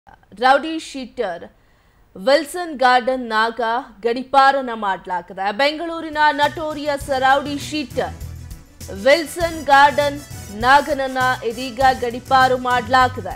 rowdy sheeter Wilson garden ನಾಗ ಗಡಿಪಾರನ ಮಾಡಲಾಗಿದೆ ಬೆಂಗಳೂರಿನ notorious rowdy sheeter Wilson Garden ನಾಗನನ್ನ ಇದೀಗ ಗಡಿಪಾರು ಮಾಡಲಾಗಿದೆ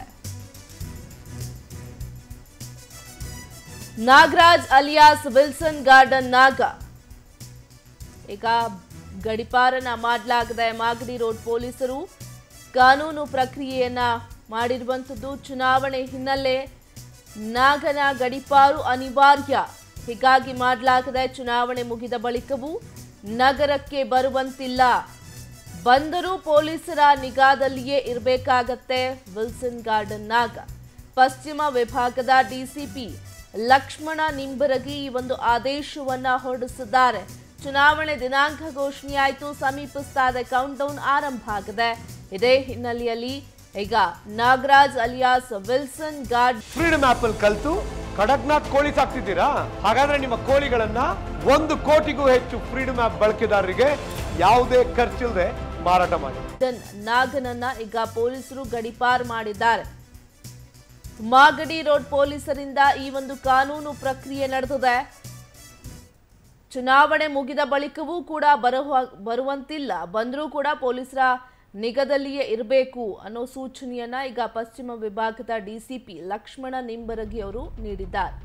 ನಾಗರಾಜ್ ಅಲಿಯಾಸ್ ವಿಲ್ಸನ್ ಗಾರ್ಡನ್ ನಾಗ ಈಗ ಗಡಿಪಾರನ ಮಾಡಲಾಗಿದೆ ಮಾಗಡಿ ರೋಡ್ ಪೊಲೀಸರು ಕಾನೂನು ಪ್ರಕ್ರಿಯೆಯನ್ನ ಮಾಡಿರುವಂಥದ್ದು ಚುನಾವಣೆ ಹಿನ್ನೆಲೆ ನಾಗನ ಗಡಿಪಾರು ಅನಿವಾರ್ಯ ಹೀಗಾಗಿ ಮಾಡಲಾಗಿದೆ ಚುನಾವಣೆ ಮುಗಿದ ಬಳಿಕವೂ ನಗರಕ್ಕೆ ಬರುವಂತಿಲ್ಲ ಬಂದರೂ ಪೊಲೀಸರ ನಿಗಾದಲ್ಲಿಯೇ ಇರಬೇಕಾಗತ್ತೆ ವಿಲ್ಸನ್ ಗಾರ್ಡನ್ ನಾಗ ಪಶ್ಚಿಮ ವಿಭಾಗದ ಡಿಸಿಪಿ ಲಕ್ಷ್ಮಣ ನಿಂಬರಗಿ ಈ ಒಂದು ಆದೇಶವನ್ನ ಹೊರಡಿಸಿದ್ದಾರೆ ಚುನಾವಣೆ ದಿನಾಂಕ ಘೋಷಣೆಯಾಯಿತು ಸಮೀಪಿಸ್ತಾ ಇದೆ ಕೌಂಟ್ ಡೌನ್ ಆರಂಭ ಆಗಿದೆ ಇದೇ ಹಿನ್ನೆಲೆಯಲ್ಲಿ ಈಗ Nagaraj alias Wilson Garden freedom app ಅಲ್ಲಿ ಕಲ್ತು ಕಡಕ್ನಾಥ್ ಕೋಳಿ ಸಾಕ್ತಿದ್ದೀರಾ ಹಾಗಾದ್ರೆ ನಿಮ್ಮ ಕೋಳಿಗಳನ್ನ ಒಂದು ಕೋಟಿಗೂ ಹೆಚ್ಚು ಫ್ರೀಡಮ್ ಆಪ್ ಬಳಕೆದಾರರಿಗೆ ಯಾವುದೇ ಖರ್ಚಿಲ್ಲದೆ ಮಾರಾಟ ಮಾಡಿ ಗಾರ್ಡನ್ ನಾಗನನ್ನ ಈಗ ಪೊಲೀಸರು ಗಡಿಪಾರ್ ಮಾಡಿದ್ದಾರೆ ಮಾಗಡಿ ರೋಡ್ ಪೊಲೀಸರಿಂದ ಈ ಒಂದು ಕಾನೂನು ಪ್ರಕ್ರಿಯೆ ನಡೆದಿದೆ ಚುನಾವಣೆ ಮುಗಿದ ಬಳಿಕವೂ ಕೂಡ ಬರುವ ಬರುವಂತಿಲ್ಲ ಬಂದರೂ ಕೂಡ ಪೊಲೀಸರ ನಿಗದಲ್ಲಿಯೇ ಇರಬೇಕು ಅನ್ನೋ ಸೂಚನೆಯನ್ನ ಈಗ ಪಶ್ಚಿಮ ವಿಭಾಗದ ಡಿಸಿಪಿ ಲಕ್ಷ್ಮಣ ನಿಂಬರಗಿ ಅವರು ನೀಡಿದ್ದಾರೆ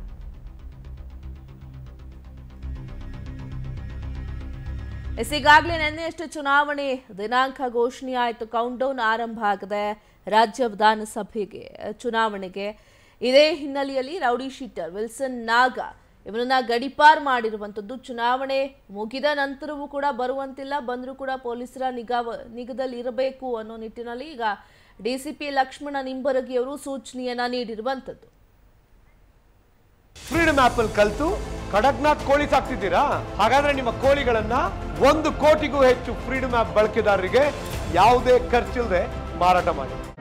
ಎಸ್ ಈಗಾಗಲೇ ನಿನ್ನೆಯಷ್ಟು ಚುನಾವಣೆ ದಿನಾಂಕ ಘೋಷಣೆ ಆಯಿತು ಕೌಂಟ್ ಡೌನ್ ಆರಂಭ ಆಗಿದೆ ರಾಜ್ಯ ವಿಧಾನಸಭೆಗೆ ಚುನಾವಣೆಗೆ ಇದೇ ಹಿನ್ನೆಲೆಯಲ್ಲಿ ರೌಡಿ ಶೀಟರ್ ವಿಲ್ಸನ್ ನಾಗ ಇವರನ್ನ ಗಡಿಪಾರ್ ಮಾಡಿರುವಂಥದ್ದು ಚುನಾವಣೆ ಮುಗಿದ ನಂತರವೂ ಕೂಡ ಬರುವಂತಿಲ್ಲ ಬಂದರೂ ಕೂಡ ಪೊಲೀಸರ ನಿಗಾ ನಿಗದಲ್ಲಿ ಇರಬೇಕು ಅನ್ನೋ ನಿಟ್ಟಿನಲ್ಲಿ ಈಗ ಡಿಸಿಪಿ ಲಕ್ಷ್ಮಣ ನಿಂಬರಗಿ ಅವರು ಸೂಚನೆಯನ್ನ ನೀಡಿರುವಂಥದ್ದು ಫ್ರೀಡಮ್ ಆಪ್ ಅಲ್ಲಿ ಕಲ್ತು ಕಡಕ್ನಾಥ್ ಕೋಳಿ ಸಾಕ್ತಿದ್ದೀರಾ ಹಾಗಾದ್ರೆ ನಿಮ್ಮ ಕೋಳಿಗಳನ್ನ ಒಂದು ಕೋಟಿಗೂ ಹೆಚ್ಚು ಫ್ರೀಡಮ್ ಆಪ್ ಬಳಕೆದಾರರಿಗೆ ಯಾವುದೇ ಖರ್ಚಿಲ್ಲದೆ ಮಾರಾಟ ಮಾಡಿ